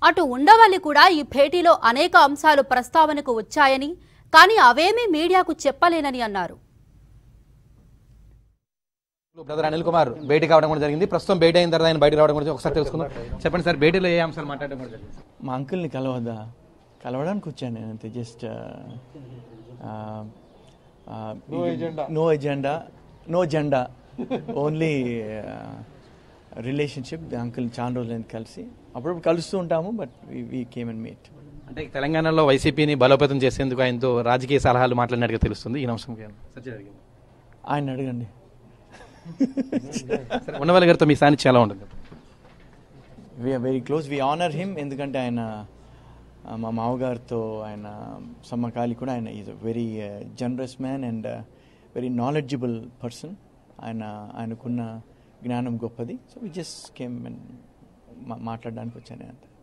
అటు ఉండవల్లి కూడా ఈ భేటీలో అనేక అంశాలు ప్రస్తావనకు వచ్చాయని కానీ అవేమీ మీడియాకు చెప్పలేనని అన్నారు బ్రదర్ అనిల్ కుమార్ భేటీ కావడం కూడా జరిగింది ప్రస్తుతం భేటీ అయిన తర్వాత ఆయన బయట రావడం కూడా ఒకసారి తెలుసుకుందాం చెప్పండి సార్ భేటీలో ఏ అంశాలు మాట్లాడడం కూడా జరిగింది మా అంకుల్ని కలవద్దా కలవడానికి వచ్చాను నేను అంతే జస్ట్ నో ఎజెండా నో జెండా ఓన్లీ రిలేషన్షిప్ అంకుల్ చాలా రోజులైంది కలిసి అప్పుడప్పుడు కలుస్తూ ఉంటాము but we came and meet అంటే తెలంగాణలో వైసీపీని బలోపేతం చేసేందుకు ఆయనతో రాజకీయ సలహాలు మాట్లాడినట్టుగా తెలుస్తుంది ఈ అంశం చర్చ జరిగింది ఆయన అడగండి సరే, ఉండవల్లి గారితో మీ సాన్నిధ్యం ఎలా ఉంటుంది we are very close we honour him ఎందుకంటే ఆయన ఆ, మా మామగారితో ఆయన సమ్మకాలి కూడా ఆయన is a very generous man and very knowledgeable person ఆయన ఆయనకున్న జ్ఞానం గొప్పది so we just came and మాట్లాడడానికి వచ్చాను అంతే